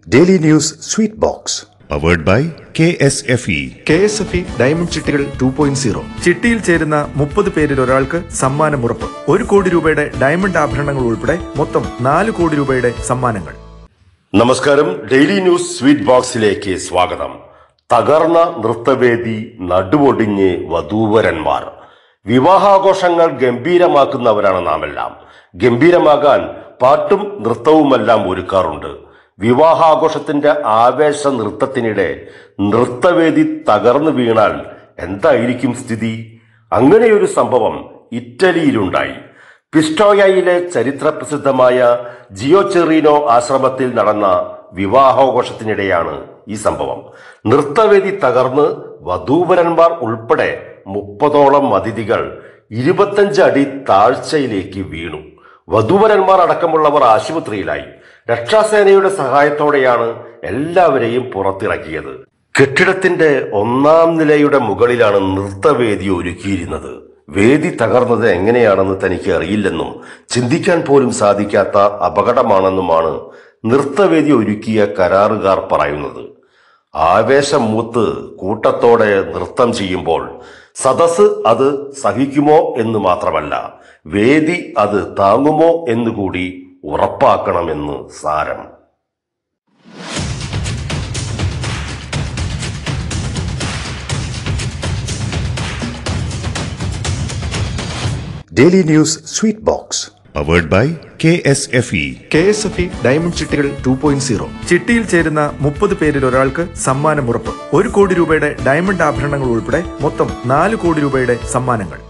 daily news sweet box powered by K S F E K S F E diamond ചിട്ടികൾ two point zero ചിട്ടിയിൽ ചേരുന്ന മുപ്പത് പേരിൽ ഒരാൾക്ക് സമ്മാനമുറപ്പ് ഒരു കോടി രൂപയുടെ ഡയമണ്ട് ആഭരണങ്ങൾ ഉൾപ്പെടെ മൊത്തം നാല് കോടി രൂപയുടെ സമ്മാനങ്ങൾ നമസ്കാരം ഡെയിലി ന്യൂസ് സ്വീറ്റ് ബോക്സിലേക്ക് സ്വാഗതം തകർന്ന നൃത്തവേദി നടുവൊടിഞ്ഞ് വധൂവരന്മാർ വിവാഹാഘോഷങ്ങൾ ഗംഭീരമാക്കുന്നവരാണ് നാമെല്ലാം ഗംഭീരമാകാൻ പാട്ടും നൃത്തവുമെല്ലാം ഒരുക്കാറുണ്ട് വിവാഹാഘോഷത്തിന്റെ ആവേശ നൃത്തത്തിനിടെ നൃത്തവേദി തകർന്നു വീണാൽ എന്തായിരിക്കും സ്ഥിതി അങ്ങനെയൊരു സംഭവം ഇറ്റലിയിലുണ്ടായി പിസ്റ്റോയയിലെ ചരിത്ര പ്രസിദ്ധമായ ജിയോ ചെറീനോ ആശ്രമത്തിൽ നടന്ന വിവാഹാഘോഷത്തിനിടെയാണ് ഈ സംഭവം നൃത്തവേദി തകർന്ന് വധൂവരന്മാർ ഉൾപ്പെടെ മുപ്പതോളം അതിഥികൾ ഇരുപത്തഞ്ച് അടി താഴ്ചയിലേക്ക് വീണു വധൂവരന്മാർ അടക്കമുള്ളവർ ആശുപത്രിയിലായി രക്ഷാസേനയുടെ സഹായത്തോടെയാണ് എല്ലാവരെയും പുറത്തിറക്കിയത് കെട്ടിടത്തിന്റെ ഒന്നാം നിലയുടെ മുകളിലാണ് നൃത്തവേദി ഒരുക്കിയിരുന്നത് വേദി തകർന്നത് എങ്ങനെയാണെന്ന് തനിക്ക് അറിയില്ലെന്നും ചിന്തിക്കാൻ പോലും സാധിക്കാത്ത അപകടമാണെന്നുമാണ് നൃത്തവേദി ഒരുക്കിയ കരാറുകാർ പറയുന്നത് ആവേശം മൂത്ത് കൂട്ടത്തോടെ നൃത്തം ചെയ്യുമ്പോൾ സദസ് അത് സഹിക്കുമോ എന്ന് മാത്രമല്ല വേദി അത് താങ്ങുമോ എന്നുകൂടി ഉറപ്പാക്കണമെന്ന് സാരം daily news sweet box powered by K S F E K S F E diamond ചിട്ടികൾ ടു പോയിന്റ് സീറോ ചിട്ടിയിൽ ചേരുന്ന മുപ്പത് പേരിൽ ഒരാൾക്ക് സമ്മാനമുറപ്പ് ഒരു കോടി രൂപയുടെ ഡയമണ്ട് ആഭരണങ്ങൾ ഉൾപ്പെടെ മൊത്തം നാല് കോടി രൂപയുടെ സമ്മാനങ്ങൾ